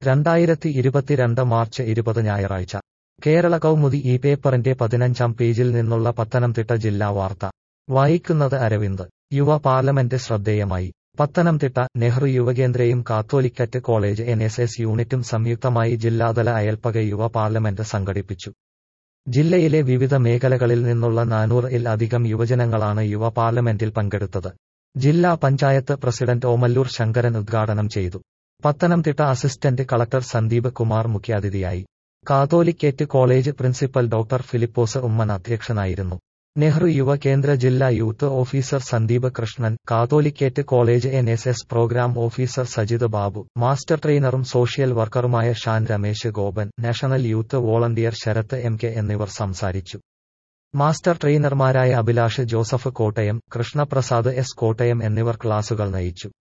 രണ്ടായിരത്തി ഇരുപത്തിരണ്ട് മാർച്ച് ഇരുപത് ഞായറാഴ്ച കേരള കൗമുദി ഈ പേപ്പറിന്റെ പതിനഞ്ചാം പേജിൽ നിന്നുള്ള പത്തനംതിട്ട ജില്ലാ വാർത്ത വായിക്കുന്നത് അരവിന്ദ് യുവ പാർലമെന്റ് ശ്രദ്ധേയമായി പത്തനംതിട്ട നെഹ്റു യുവകേന്ദ്രയും Catholicate college N S S യൂണിറ്റും സംയുക്തമായി ജില്ലാതല അയൽപ്പക യുവ പാർലമെന്റ് സംഘടിപ്പിച്ചു ജില്ലയിലെ വിവിധ മേഖലകളിൽ നിന്നുള്ള നാനൂറ് ഇൽ അധികം യുവജനങ്ങളാണ് യുവ പാർലമെന്റിൽ പങ്കെടുത്തത് ജില്ലാ പഞ്ചായത്ത് പ്രസിഡന്റ് ഓമല്ലൂർ ശങ്കരൻ ഉദ്ഘാടനം ചെയ്തു പത്തനംതിട്ട അസിസ്റ്റന്റ് കളക്ടർ സന്ദീപ് കുമാർ മുഖ്യാതിഥിയായി Catholicate college principal doctor Philipose Oommen അധ്യക്ഷനായിരുന്നു നെഹ്റു യുവ കേന്ദ്ര ജില്ലാ youth officer Sandeep Krishnan Catholicate college N S S programme officer Sajith Babu master ട്രെയിനറും സോഷ്യൽ വർക്കറുമായ Shan Ramesh Gopan national youth volunteer Sharath M K എന്നിവർ സംസാരിച്ചു മാസ്റ്റർ ട്രെയിനർമാരായ അഭിലാഷ് ജോസഫ് കോട്ടയം കൃഷ്ണപ്രസാദ് എസ് കോട്ടയം എന്നിവർ ക്ലാസുകൾ നയിച്ചു